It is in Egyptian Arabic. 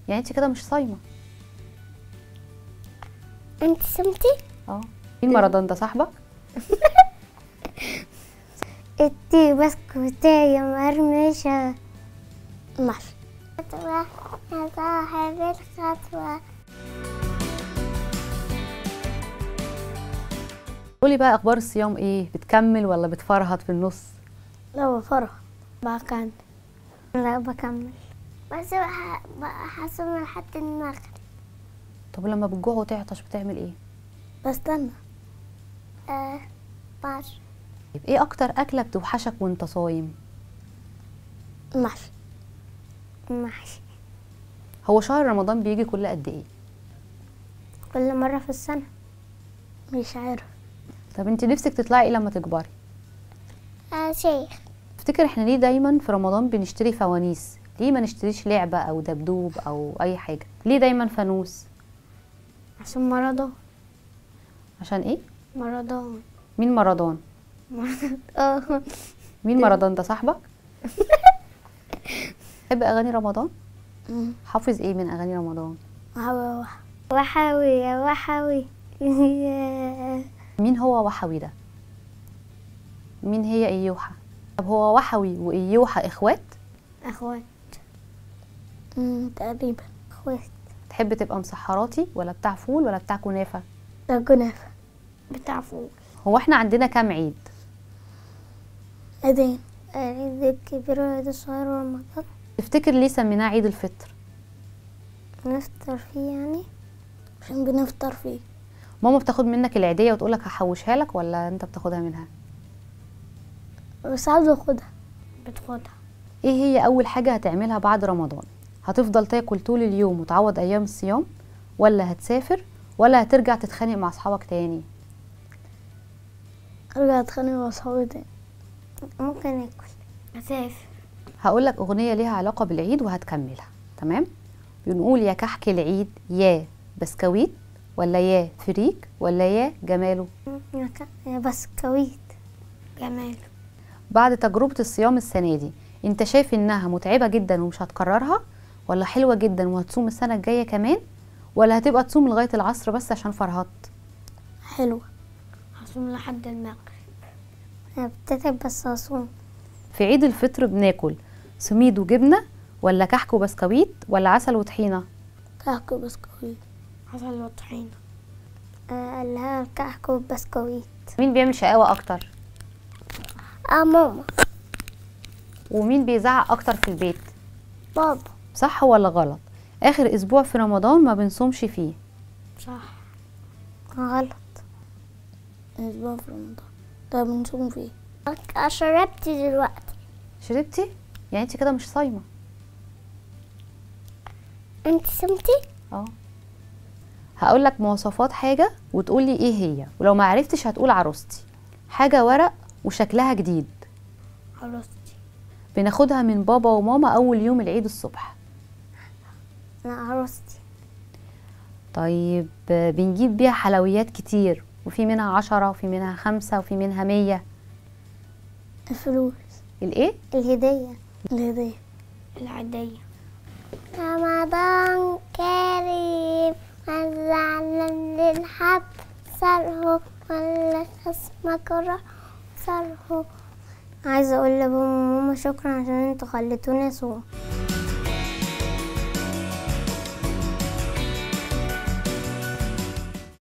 يعني انت كده مش صايمه انت سمتي اه مين رمضان ده صاحبك انتي بسكوتية مرمشة ماشي خطوة يا صاحب الخطوة قولي بقى اخبار الصيام ايه بتكمل ولا بتفرهد في النص لا بفرح بكمل لا بكمل بس بح- بحسن لحد المغرب طب لما بتجوع وتعطش بتعمل ايه بستنى آه ماشي طيب ايه اكتر اكله بتوحشك وانت صايم محشي محشي هو شهر رمضان بيجي كل قد ايه كل مرة في السنة مش عارف طب انت نفسك تطلعي ايه لما تكبري آه شيخ تفتكر احنا ليه دايما في رمضان بنشتري فوانيس ليه ما نشتريش لعبه او دبدوب او اي حاجه ليه دايما فانوس عشان مرضان عشان ايه مرضان مين مرضان اه مين مرضان ده صاحبك تحب اغاني رمضان حافظ ايه من اغاني رمضان وحوي وحوي يا وحوي مين هو وحوي ده مين هي ايوحة طب هو وحوي وايوحة اخوات اخوات امم تقريبا اخوات تحب تبقى مسحراتي ولا بتاع فول ولا بتاع كنافة ده كنافة بتاع فول هو احنا عندنا كام عيد عيدين العيد الكبير والعيد الصغير ورمضان تفتكر ليه سميناه عيد الفطر نفطر فيه يعني عشان بنفطر فيه ماما بتاخد منك العيدية وتقولك هحوشها لك ولا انت بتاخدها منها بس عاوزة اخدها بتاخدها ايه هي اول حاجة هتعملها بعد رمضان هتفضل تاكل طول اليوم وتعوض ايام الصيام ولا هتسافر ولا هترجع تتخانق مع اصحابك تاني ارجع اتخانق مع اصحابي تاني ممكن اكل اسافر هقول لك اغنيه ليها علاقه بالعيد وهتكملها تمام بنقول يا كحك العيد يا بسكويت ولا يا فريك ولا يا جماله يا بسكويت جمال بعد تجربه الصيام السنه دي انت شايف انها متعبه جدا ومش هتكررها ولا حلوه جدا وهتصوم السنه الجايه كمان ولا هتبقى تصوم لغايه العصر بس عشان فرهطت حلوة هصوم لحد المغرب انا بتتعب بس هصوم في عيد الفطر بناكل سميد وجبنه ولا كحك وبسكويت ولا عسل وطحينه كحك وبسكويت عسل وطحينة آه اللي هي الكحك والبسكويت مين بيعمل شقاوه اكتر اه ماما ومين بيزعق اكتر في البيت بابا صح ولا غلط اخر اسبوع في رمضان ما بنصومش فيه صح غلط اسبوع في رمضان ده بنصوم فيه شربت دلوقتي شربتي يعني انت كده مش صايمه انت سمتي اه هقول لك مواصفات حاجه وتقولي ايه هي ولو ما عرفتش هتقول عروستي حاجه ورق وشكلها جديد عروستي بناخدها من بابا وماما اول يوم العيد الصبح انا عروستي طيب آه، بنجيب بيها حلويات كتير وفي منها عشرة وفي منها خمسة وفي منها مية الفلوس الايه الهدية الهدية العادية رمضان كريم وزعنا للحب صرهو ولا اسمك روح صرهو عايزة اقول لبابا وماما شكرا عشان انتوا خليتوني اصوم